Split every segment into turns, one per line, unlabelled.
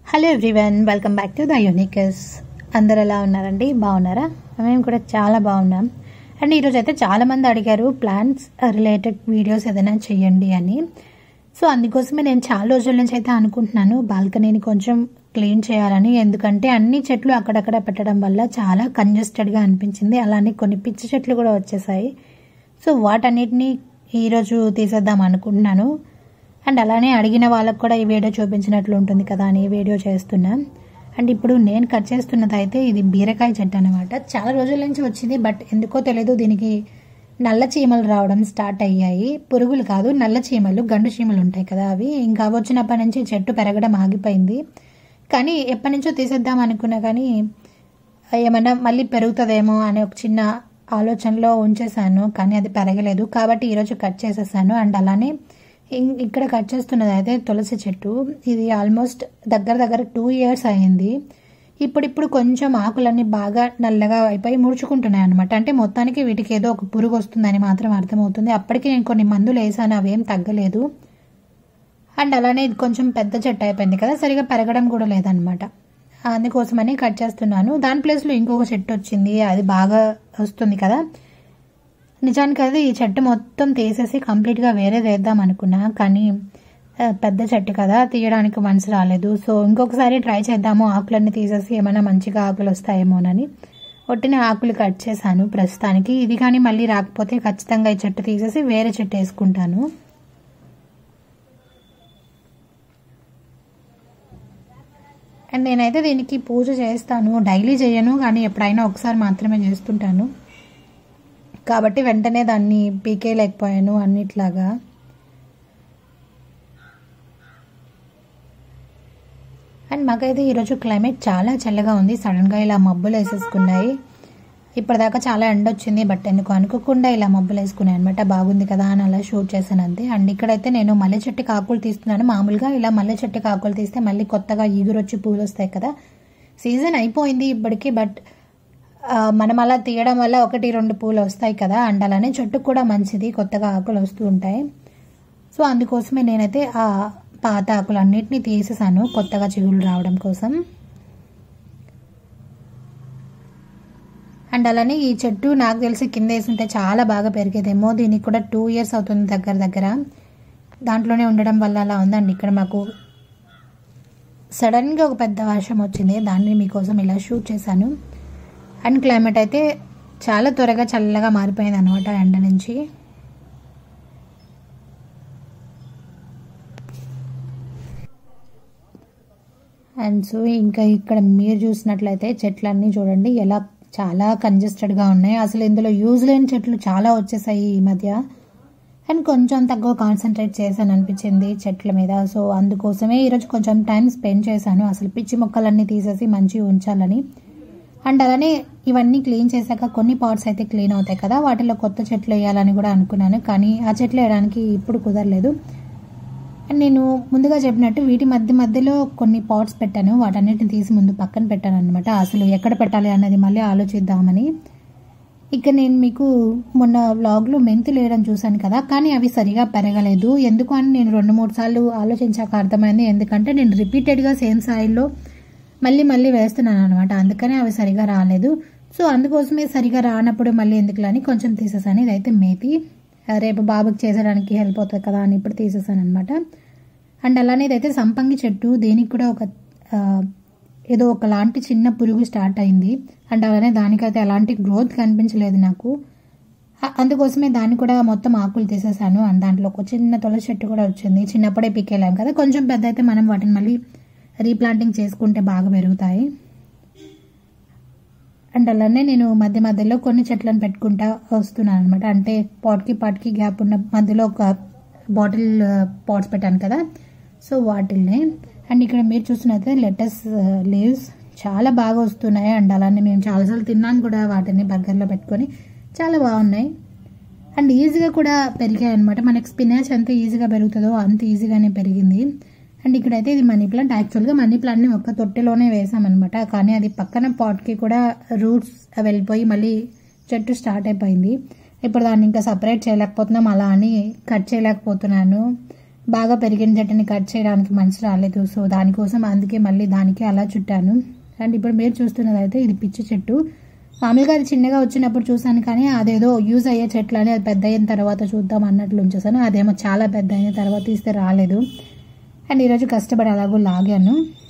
hello everyone welcome back to the Uniques అందరు ఎలా ఉన్నారండి బాగున్నారా మేము కూడా చాలా బాగున్నాం అండ్ ఈరోజు అయితే చాలామంది అడిగారు ప్లాంట్స్ రిలేటెడ్ వీడియోస్ ఏదైనా చేయండి అని సో అందుకోసమే నేను చాలా రోజుల నుంచి అయితే అనుకుంటున్నాను బాల్కనీని కొంచెం క్లీన్ చేయాలని ఎందుకంటే అన్ని చెట్లు అక్కడక్కడ పెట్టడం వల్ల చాలా కంజెస్టెడ్గా అనిపించింది అలానే కొన్ని పిచ్చి చెట్లు కూడా వచ్చేసాయి సో వాటన్నిటిని ఈరోజు తీసేద్దాం అనుకుంటున్నాను అండ్ అలానే అడిగిన వాళ్ళకు కూడా ఈ వీడియో చూపించినట్లు ఉంటుంది కదా అని ఈ వీడియో చేస్తున్నా అండ్ ఇప్పుడు నేను కట్ చేస్తున్నది అయితే ఇది బీరకాయ చెట్టు అనమాట చాలా రోజుల నుంచి వచ్చింది బట్ ఎందుకో తెలియదు దీనికి నల్ల చీమలు రావడం స్టార్ట్ అయ్యాయి పురుగులు కాదు నల్ల చీమలు గండు చీమలు ఉంటాయి కదా అవి ఇంకా వచ్చినప్పటి నుంచి చెట్టు పెరగడం ఆగిపోయింది కానీ ఎప్పటి నుంచో తీసేద్దాం అనుకున్నా కానీ ఏమన్నా మళ్ళీ పెరుగుతుందేమో అనే ఒక చిన్న ఆలోచనలో ఉంచేసాను కానీ అది పెరగలేదు కాబట్టి ఈరోజు కట్ చేసేసాను అండ్ అలానే ఇం- ఇక్కడ కట్ చేస్తున్నది అయితే తులసి చెట్టు ఇది ఆల్మోస్ట్ దగ్గర దగ్గర టూ ఇయర్స్ అయింది ఇప్పుడిప్పుడు కొంచెం ఆకులన్నీ బాగా నల్లగా అయిపోయి ముడుచుకుంటున్నాయి అనమాట అంటే మొత్తానికి వీటికి ఏదో ఒక పురుగు వస్తుందని మాత్రం అర్థమవుతుంది అప్పటికి నేను కొన్ని మందులు వేసాను అవేం తగ్గలేదు అండ్ అలానే ఇది కొంచెం పెద్ద చెట్టు అయిపోయింది కదా సరిగా పెరగడం కూడా లేదనమాట అందుకోసమని కట్ చేస్తున్నాను దాని ప్లేస్లో ఇంకొక చెట్టు వచ్చింది అది బాగా వస్తుంది కదా నిజానికి అది ఈ చెట్టు మొత్తం తీసేసి కంప్లీట్గా వేరే వేద్దాం అనుకున్నా కానీ ఆ, పెద్ద చెట్టు కదా తీయడానికి మనసు రాలేదు సో ఇంకొకసారి ట్రై చేద్దాము ఆకులన్నీ తీసేసి ఏమైనా మంచిగా ఆకులు వస్తాయేమోనని ఒట్టిన ఆకులు కట్ చేశాను ప్రస్తుతానికి ఇది కానీ మళ్ళీ రాకపోతే ఖచ్చితంగా ఈ చెట్టు తీసేసి వేరే చెట్టు వేసుకుంటాను అండ్ నేనైతే దీనికి పూజ చేస్తాను డైలీ చేయను కానీ ఎప్పుడైనా ఒకసారి మాత్రమే చేస్తుంటాను కాబట్టి వెంటనే దాన్ని పీకేయలేకపోయాను అన్నిట్లాగా అండ్ మాకైతే ఈరోజు క్లైమేట్ చాలా చల్లగా ఉంది సడన్గా ఇలా మబ్బులు వేసేసుకున్నాయి ఇప్పటిదాకా చాలా ఎండ వచ్చింది బట్ ఎందుకు అనుకోకుండా ఇలా మబ్బులు వేసుకున్నాయి అనమాట బాగుంది కదా అని అలా షూట్ చేశాను అంతే అండ్ ఇక్కడైతే నేను మల్లె చెట్టుకి ఆకులు తీస్తున్నాను మామూలుగా ఇలా మల్లె చెట్టుకి ఆకులు తీస్తే మళ్ళీ కొత్తగా ఈగురు వచ్చి పూలు వస్తాయి కదా సీజన్ అయిపోయింది ఇప్పటికీ బట్ ఆ, మనం అలా తీయడం వల్ల ఒకటి రెండు పూలు వస్తాయి కదా అండ్ అలానే చెట్టుకు కూడా మంచిది కొత్తగా ఆకులు వస్తూ ఉంటాయి సో అందుకోసమే నేనైతే ఆ పాత ఆకులు అన్నిటిని తీసేసాను కొత్తగా చిగుళ్ళు రావడం కోసం అండ్ అలానే ఈ చెట్టు నాకు తెలిసి కింద వేసుంటే చాలా బాగా పెరిగేదేమో దీనికి కూడా టూ ఇయర్స్ అవుతుంది దగ్గర దగ్గర దాంట్లోనే ఉండడం వల్ల అలా ఉందండి ఇక్కడ మాకు సడన్గా ఒక పెద్ద వర్షం వచ్చింది దాన్ని మీకోసం ఇలా షూట్ చేశాను అండ్ క్లైమేట్ అయితే చాలా త్వరగా చల్లగా మారిపోయింది అనమాట ఎండ నుంచి అండ్ సో ఇంకా ఇక్కడ మీరు చూసినట్లయితే చెట్లన్నీ చూడండి ఎలా చాలా కంజెస్టెడ్గా ఉన్నాయి అసలు ఇందులో యూజ్ లేని చెట్లు చాలా వచ్చేసాయి ఈ మధ్య అండ్ కొంచెం తక్కువ కాన్సన్ట్రేట్ చేశాను అనిపించింది చెట్ల మీద సో అందుకోసమే ఈరోజు కొంచెం టైం స్పెండ్ చేశాను అసలు పిచ్చి మొక్కలన్నీ తీసేసి మంచిగా ఉంచాలని అండ్ అలానే ఇవన్నీ క్లీన్ చేశాక కొన్ని పాట్స్ అయితే క్లీన్ అవుతాయి కదా వాటిలో కొత్త చెట్లు వేయాలని కూడా అనుకున్నాను కానీ ఆ చెట్లు వేయడానికి ఇప్పుడు కుదరలేదు అండ్ నేను ముందుగా చెప్పినట్టు వీటి మధ్య మధ్యలో కొన్ని పాట్స్ పెట్టాను వాటన్నిటిని తీసి ముందు పక్కన పెట్టాను అనమాట అసలు ఎక్కడ పెట్టాలి అన్నది మళ్ళీ ఆలోచిద్దామని ఇక నేను మీకు మొన్న వ్లాగ్లో మెంతులు వేయడం చూశాను కదా కానీ అవి సరిగా పెరగలేదు ఎందుకు అని నేను రెండు మూడు సార్లు ఆలోచించాక అర్థమైంది ఎందుకంటే నేను రిపీటెడ్గా సేమ్ సాయిల్లో మళ్ళీ మళ్ళీ వేస్తున్నాను అనమాట అందుకనే అవి సరిగా రాలేదు సో అందుకోసమే సరిగా రానప్పుడు మళ్ళీ ఎందుకులా అని కొంచెం తీసేసాను ఇదైతే మేతి రేపు బాబుకి చేసడానికి హెల్ప్ అవుతుంది కదా అని ఇప్పుడు తీసేసాను అనమాట అండ్ అలానే ఇదైతే సంపంగి చెట్టు దీనికి కూడా ఒక ఆ, ఏదో ఒకలాంటి చిన్న పురుగు స్టార్ట్ అయింది అండ్ అలానే దానికైతే ఎలాంటి గ్రోత్ కనిపించలేదు నాకు అ- అందుకోసమే దాన్ని కూడా మొత్తం ఆకులు తీసేసాను అండ్ దాంట్లో ఒక చిన్న తులసి చెట్టు కూడా వచ్చింది చిన్నప్పుడే పీకేలాం కదా కొంచెం పెద్ద అయితే మనం వాటిని మళ్ళీ రీప్లాంటింగ్ చేసుకుంటే బాగా పెరుగుతాయి అండ్ అలానే నేను మధ్య మధ్యలో కొన్ని చెట్లను పెట్టుకుంటా వస్తున్నాను అనమాట అంటే పాట్కి పాట్కి గ్యాప్ ఉన్న మధ్యలో ఒక బాటిల్ పాట్స్ పెట్టాను కదా సో వాటిల్ని అండ్ ఇక్కడ మీరు చూస్తున్నట్లయితే లెటస్ లీవ్స్ చాలా బాగా వస్తున్నాయి అండ్ అలానే మేము చాలాసార్లు తిన్నాను కూడా వాటిని బర్గర్లో పెట్టుకొని చాలా బాగున్నాయి అండ్ ఈజీగా కూడా పెరిగాయి అనమాట మనకి స్పినాచ్ ఎంత ఈజీగా పెరుగుతుందో అంత ఈజీగానే పెరిగింది అండ్ ఇక్కడైతే ఇది మనీ ప్లాంట్ యాక్చువల్గా మనీ ప్లాంట్ని ఒక్క తొట్టెలోనే వేసామన్నమాట కానీ అది పక్కన పాట్కి కూడా రూట్స్ వెళ్ళిపోయి మళ్ళీ చెట్టు స్టార్ట్ అయిపోయింది ఇప్పుడు దాన్ని ఇంకా సపరేట్ చేయలేకపోతున్నాం అలా అని కట్ చేయలేకపోతున్నాను బాగా పెరిగిన చెట్టుని కట్ చేయడానికి మనసు రాలేదు సో దానికోసం అందుకే మళ్ళీ దానికి అలా చుట్టాను అండ్ ఇప్పుడు మీరు చూస్తున్నదైతే ఇది పిచ్చి చెట్టు మామూలుగా అది చిన్నగా వచ్చినప్పుడు చూసాను కానీ అదేదో యూజ్ అయ్యే చెట్లు అని అది పెద్ద అయిన తర్వాత చూద్దాం అన్నట్లు ఉంచేసాను అదేమో చాలా పెద్ద అయిన తర్వాత తీస్తే రాలేదు అండ్ ఈరోజు కష్టపడి అలాగూ లాగాను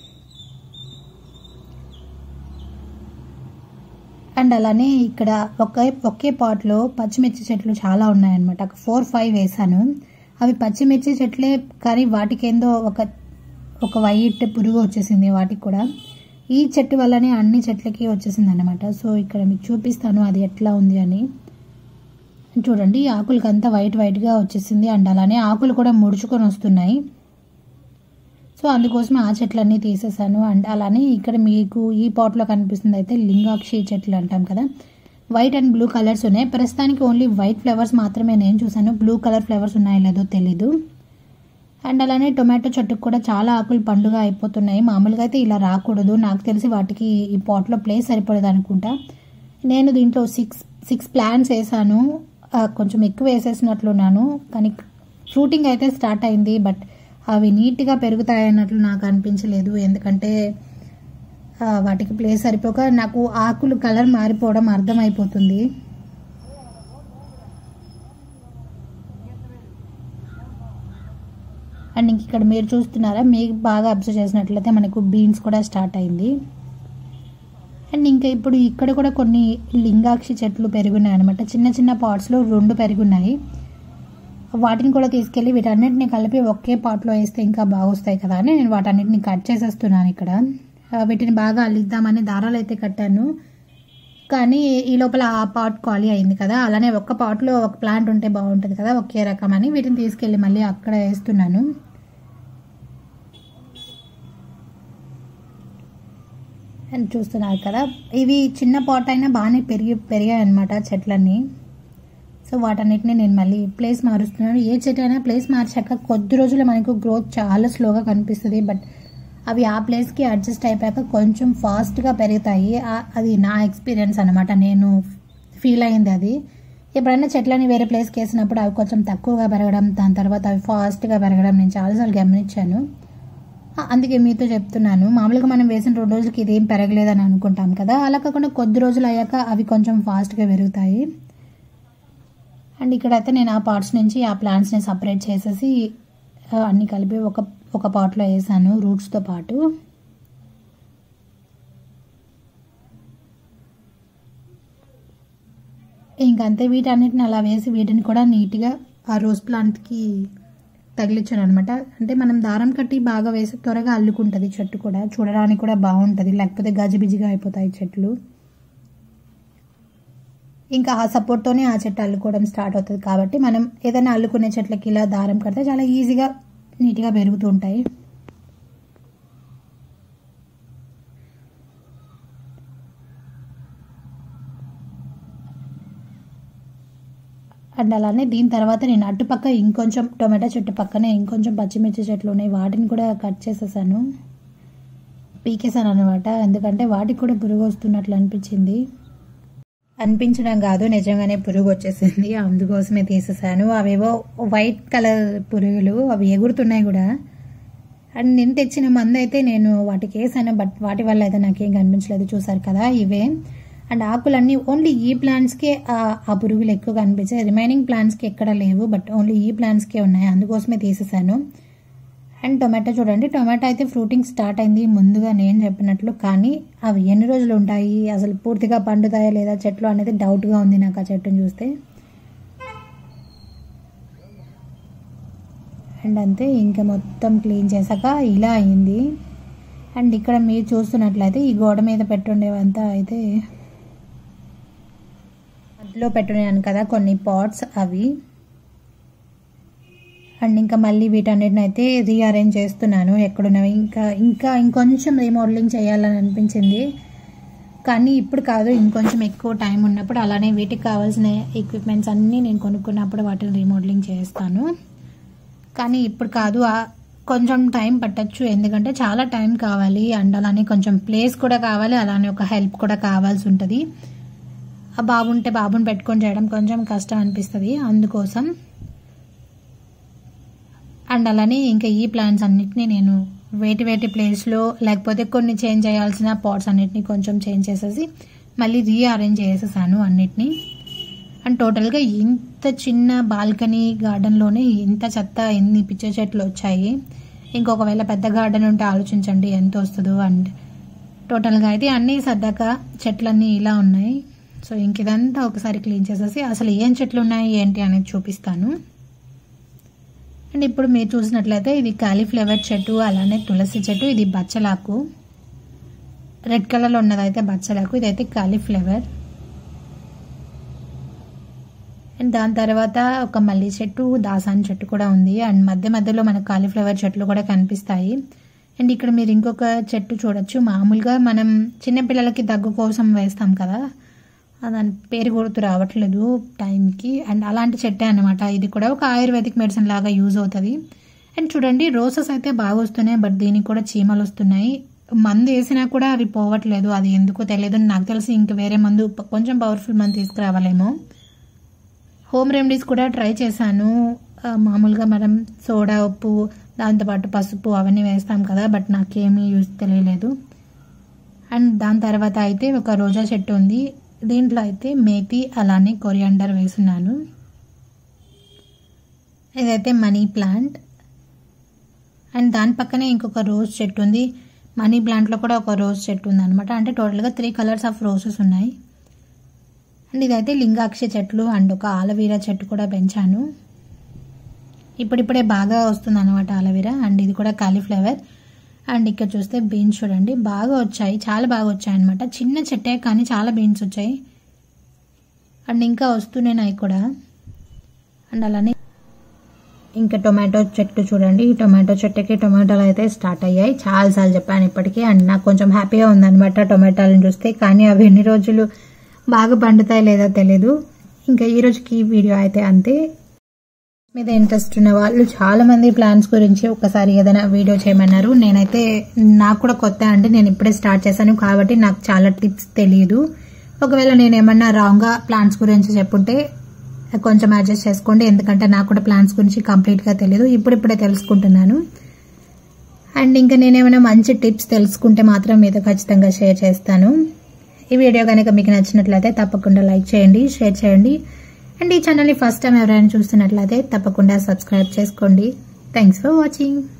అండ్ అలానే ఇక్కడ ఒకే ఒకే పాట్లో పచ్చిమిర్చి చెట్లు చాలా ఉన్నాయన్నమాట ఒక ఫోర్ ఫైవ్ వేసాను అవి పచ్చిమిర్చి చెట్లే కానీ వాటికి ఏందో ఒక ఒక వైట్ పురుగు వచ్చేసింది వాటికి కూడా ఈ చెట్టు వల్లనే అన్ని చెట్లకి వచ్చేసింది అనమాట సో ఇక్కడ మీకు చూపిస్తాను అది ఎట్లా ఉంది అని చూడండి ఈ ఆకులకి అంతా వైట్ వైట్గా వచ్చేసింది అండ్ అలానే ఆకులు కూడా ముడుచుకొని వస్తున్నాయి సో అందుకోసమే ఆ చెట్లన్నీ తీసేసాను అండ్ అలానే ఇక్కడ మీకు ఈ పాట్లో కనిపిస్తుంది అయితే లింగాక్షి చెట్లు అంటాం కదా వైట్ అండ్ బ్లూ కలర్స్ ఉన్నాయి ప్రస్తుతానికి ఓన్లీ వైట్ ఫ్లవర్స్ మాత్రమే నేను చూసాను బ్లూ కలర్ ఫ్లవర్స్ ఉన్నాయో లేదో తెలీదు అండ్ అలానే టొమాటో చెట్టుకు కూడా చాలా ఆకులు పండుగ అయిపోతున్నాయి మామూలుగా అయితే ఇలా రాకూడదు నాకు తెలిసి వాటికి ఈ పాట్లో ప్లేస్ సరిపడదు అనుకుంటా నేను దీంట్లో సిక్స్ సిక్స్ ప్లాంట్స్ వేసాను ఆ, కొంచెం ఎక్కువ వేసేసినట్లున్నాను కానీ ఫ్రూటింగ్ అయితే స్టార్ట్ అయింది బట్ అవి నీట్గా పెరుగుతాయి అన్నట్లు నాకు అనిపించలేదు ఎందుకంటే ఆ, వాటికి ప్లేస్ సరిపోక నాకు ఆకులు కలర్ మారిపోవడం అర్థమైపోతుంది అండ్ ఇంక ఇక్కడ మీరు చూస్తున్నారా మీకు బాగా అబ్జర్వ్ చేసినట్లయితే మనకు బీన్స్ కూడా స్టార్ట్ అయింది అండ్ ఇంకా ఇప్పుడు ఇక్కడ కూడా కొన్ని లింగాక్షి చెట్లు పెరుగున్నాయి అనమాట చిన్న చిన్న పాట్స్లో రెండు పెరుగున్నాయి వాటిని కూడా తీసుకెళ్ళి వీటన్నిటిని కలిపి ఒకే పాట్లో వేస్తే ఇంకా బాగొస్తాయి కదా అని నేను వాటన్నిటిని కట్ చేసేస్తున్నాను ఇక్కడ ఆ, వీటిని బాగా అల్లిద్దామని దారాలు అయితే కట్టాను కానీ ఈ లోపల ఆ పాట్ ఖాళీ అయింది కదా అలానే ఒక్క పాట్లో ఒక ప్లాంట్ ఉంటే బాగుంటుంది కదా ఒకే రకం అని వీటిని తీసుకెళ్ళి మళ్ళీ అక్కడ వేస్తున్నాను అండ్ చూస్తున్నారు కదా ఇవి చిన్న పాట్ అయినా బాగానే పెరిగి పెరిగాయి అనమాట చెట్లన్నీ సో వాటన్నిటిని నేను మళ్ళీ ప్లేస్ మారుస్తున్నాను ఏ చెట్టు అయినా ప్లేస్ మార్చాక కొద్ది రోజులు మనకు గ్రోత్ చాలా స్లోగా కనిపిస్తుంది బట్ అవి ఆ ప్లేస్కి అడ్జస్ట్ అయిపోయాక కొంచెం ఫాస్ట్గా పెరుగుతాయి ఆ- అది నా ఎక్స్పీరియన్స్ అనమాట నేను ఫీల్ అయింది అది ఎప్పుడైనా చెట్లని వేరే ప్లేస్కి వేసినప్పుడు అవి కొంచెం తక్కువగా పెరగడం దాని తర్వాత అవి ఫాస్ట్గా పెరగడం నేను చాలాసార్లు గమనించాను ఆ, అందుకే మీతో చెప్తున్నాను మామూలుగా మనం వేసిన రెండు రోజులకి ఇదేం పెరగలేదని అనుకుంటాం కదా అలా కాకుండా కొద్ది రోజులు అయ్యాక అవి కొంచెం ఫాస్ట్గా పెరుగుతాయి అండ్ ఇక్కడైతే నేను ఆ పార్ట్స్ నుంచి ఆ ప్లాంట్స్ని సపరేట్ చేసేసి ఆ, అన్ని కలిపి ఒక ఒక పాట్లో వేసాను రూట్స్తో పాటు ఇంకంతే వీటన్నిటిని అలా వేసి వీటిని కూడా నీట్గా ఆ రోజ్ ప్లాంట్కి తగిలించాను అనమాట అంటే మనం దారం కట్టి బాగా వేసి త్వరగా అల్లుకుంటుంది చెట్టు కూడా చూడడానికి కూడా బాగుంటుంది లేకపోతే గజిబిజిగా అయిపోతాయి చెట్లు ఇంకా ఆ సపోర్ట్తోనే ఆ చెట్టు అల్లుకోవడం స్టార్ట్ అవుతుంది కాబట్టి మనం ఏదైనా అల్లుకునే చెట్లకి ఇలా దారం కడితే చాలా ఈజీగా నీట్గా పెరుగుతూ ఉంటాయి అండ్ అలానే దీని తర్వాత నేను అటుపక్క ఇంకొంచెం టొమాటో చెట్టు పక్కనే ఇంకొంచెం పచ్చిమిర్చి చెట్లు ఉన్నాయి వాటిని కూడా కట్ చేసేసాను పీకేసాను అనమాట ఎందుకంటే వాటికి కూడా పురుగు వస్తున్నట్లు అనిపించింది అనిపించడం కాదు నిజంగానే పురుగు వచ్చేసింది అందుకోసమే తీసేసాను అవేవో వైట్ కలర్ పురుగులు అవి ఎగురుతున్నాయి కూడా అండ్ నేను తెచ్చిన మందు అయితే నేను వాటికి వేసాను బట్ వాటి వల్ల అయితే నాకేం కనిపించలేదు చూసారు కదా ఇవే అండ్ ఆకులన్నీ ఓన్లీ ఈ ప్లాంట్స్కే ఆ పురుగులు ఎక్కువ కనిపించాయి రిమైనింగ్ ప్లాంట్స్కి ఎక్కడ లేవు బట్ ఓన్లీ ఈ ప్లాంట్స్కే ఉన్నాయి అందుకోసమే తీసేసాను అండ్ టొమాటో చూడండి టొమాటో అయితే ఫ్రూటింగ్ స్టార్ట్ అయింది ముందుగా నేను చెప్పినట్లు కానీ అవి ఎన్ని రోజులు ఉంటాయి అసలు పూర్తిగా పండుతాయా లేదా చెట్లు అనేది డౌట్గా ఉంది నాకు ఆ చెట్టుని చూస్తే అండ్ అంతే ఇంకా మొత్తం క్లీన్ చేశాక ఇలా అయింది అండ్ ఇక్కడ మీరు చూస్తున్నట్లయితే ఈ గోడ మీద పెట్టుండేవంతా అయితే మధ్యలో పెట్టున్నాను కదా కొన్ని పాట్స్ అవి అండ్ ఇంకా మళ్ళీ వీటన్నిటిని అయితే రీఅరేంజ్ చేస్తున్నాను ఎక్కడున్నవి ఇంకా ఇంకా ఇంకొంచెం రీమోడలింగ్ చేయాలని అనిపించింది కానీ ఇప్పుడు కాదు ఇంకొంచెం ఎక్కువ టైం ఉన్నప్పుడు అలానే వీటికి కావాల్సిన ఎక్విప్మెంట్స్ అన్నీ నేను కొనుక్కున్నప్పుడు వాటిని రీమోడలింగ్ చేస్తాను కానీ ఇప్పుడు కాదు ఆ కొంచెం టైం పట్టచ్చు ఎందుకంటే చాలా టైం కావాలి అండ్ అలానే కొంచెం ప్లేస్ కూడా కావాలి అలానే ఒక హెల్ప్ కూడా కావాల్సి ఉంటుంది ఆ బాబు ఉంటే బాబుని పెట్టుకొని చేయడం కొంచెం కష్టం అనిపిస్తుంది అందుకోసం అండ్ అలానే ఇంకా ఈ ప్లాంట్స్ అన్నిటినీ నేను వేటి వేటి ప్లేస్లో లేకపోతే కొన్ని చేంజ్ చేయాల్సిన పాట్స్ అన్నిటిని కొంచెం చేంజ్ చేసేసి మళ్ళీ రీఅరేంజ్ చేసేసాను అన్నిటినీ అండ్ టోటల్గా ఇంత చిన్న బాల్కనీ గార్డెన్లోనే ఇంత చెత్త ఎన్ని పిచ్చ చెట్లు వచ్చాయి ఇంకొకవేళ పెద్ద గార్డెన్ ఉంటే ఆలోచించండి ఎంత వస్తుందో అండ్ టోటల్గా అయితే అన్నీ సర్దాక చెట్లన్నీ ఇలా ఉన్నాయి సో ఇంక ఇదంతా ఒకసారి క్లీన్ చేసేసి అసలు ఏం చెట్లు ఉన్నాయి ఏంటి అనేది చూపిస్తాను అండ్ ఇప్పుడు మీరు చూసినట్లయితే ఇది కాలీఫ్లవర్ చెట్టు అలానే తులసి చెట్టు ఇది బచ్చలాకు రెడ్ కలర్లో ఉన్నదైతే బచ్చలాకు ఇదైతే కాలీఫ్లవర్ అండ్ దాని తర్వాత ఒక మల్లి చెట్టు దాసాన్ చెట్టు కూడా ఉంది అండ్ మధ్య మధ్యలో మనకు కాలీఫ్లవర్ చెట్లు కూడా కనిపిస్తాయి అండ్ ఇక్కడ మీరు ఇంకొక చెట్టు చూడొచ్చు మామూలుగా మనం చిన్నపిల్లలకి దగ్గు కోసం వేస్తాం కదా ఆ దాని పేరు గుర్తు రావట్లేదు టైంకి అండ్ అలాంటి చెట్టే అనమాట ఇది కూడా ఒక ఆయుర్వేదిక్ మెడిసిన్ లాగా యూజ్ అవుతుంది అండ్ చూడండి రోసెస్ అయితే బాగా వస్తున్నాయి బట్ దీనికి కూడా చీమలు వస్తున్నాయి మందు వేసినా కూడా అవి పోవట్లేదు అది ఎందుకో తెలియదు నాకు తెలిసి ఇంక వేరే మందు ప- కొంచెం పవర్ఫుల్ మందు తీసుకురావాలేమో హోమ్ రెమెడీస్ కూడా ట్రై చేశాను ఆ, మామూలుగా మనం సోడా ఉప్పు దాంతోపాటు పసుపు అవన్నీ వేస్తాం కదా బట్ నాకేమీ యూజ్ తెలియలేదు అండ్ దాని తర్వాత అయితే ఒక రోజా చెట్టు ఉంది దీంట్లో అయితే మేతి అలానే కొరియాండర్ వేసున్నాను ఇదైతే మనీ ప్లాంట్ అండ్ దాని పక్కనే ఇంకొక రోజ్ చెట్టు ఉంది మనీ ప్లాంట్లో కూడా ఒక రోజ్ చెట్టు ఉంది అనమాట అంటే టోటల్గా త్రీ కలర్స్ ఆఫ్ రోజెస్ ఉన్నాయి అండ్ ఇదైతే లింగాక్షి చెట్లు అండ్ ఒక ఆలవీరా చెట్టు కూడా పెంచాను ఇప్పుడిప్పుడే బాగా వస్తుంది అనమాట ఆలవీరా అండ్ ఇది కూడా కాలీఫ్లవర్ అండ్ ఇక్కడ చూస్తే బీన్స్ చూడండి బాగా వచ్చాయి చాలా బాగా వచ్చాయి అనమాట చిన్న చెట్టే కానీ చాలా బీన్స్ వచ్చాయి అండ్ ఇంకా వస్తున్నాయి కూడా అండ్ అలానే ఇంకా టొమాటో చెట్టు చూడండి ఈ టొమాటో చెట్టుకి టొమాటోలు అయితే స్టార్ట్ అయ్యాయి చాలాసార్లు చెప్పాను ఇప్పటికీ అండ్ నాకు కొంచెం హ్యాపీగా ఉందన్నమాట టొమాటోలను చూస్తే కానీ అవి ఎన్ని రోజులు బాగా పండుతాయి లేదో తెలీదు ఇంకా ఈ రోజుకి ఈ వీడియో అయితే అంతే మీద ఇంట్రెస్ట్ ఉన్న వాళ్ళు చాలా మంది ప్లాన్స్ గురించి ఒకసారి ఏదైనా వీడియో చేయమన్నారు నేనైతే నాకు కూడా కొత్త అండి నేను ఇప్పుడే స్టార్ట్ చేశాను కాబట్టి నాకు చాలా టిప్స్ తెలియదు ఒకవేళ నేను ఏమన్నా రాంగ్గా ప్లాన్స్ గురించి చెప్పుంటే కొంచెం అడ్జస్ట్ చేసుకోండి ఎందుకంటే నాకు కూడా ప్లాన్స్ గురించి కంప్లీట్గా తెలియదు ఇప్పుడిప్పుడే తెలుసుకుంటున్నాను అండ్ ఇంకా నేనేమైనా మంచి టిప్స్ తెలుసుకుంటే మాత్రం మీతో ఖచ్చితంగా షేర్ చేస్తాను ఈ వీడియో కనుక మీకు నచ్చినట్లయితే తప్పకుండా లైక్ చేయండి షేర్ చేయండి అండ్ ఈ ఛానల్ని ఫస్ట్ టైం ఎవరైనా చూస్తున్నట్లయితే తప్పకుండా సబ్స్క్రైబ్ చేసుకోండి థ్యాంక్స్ ఫర్ వాచింగ్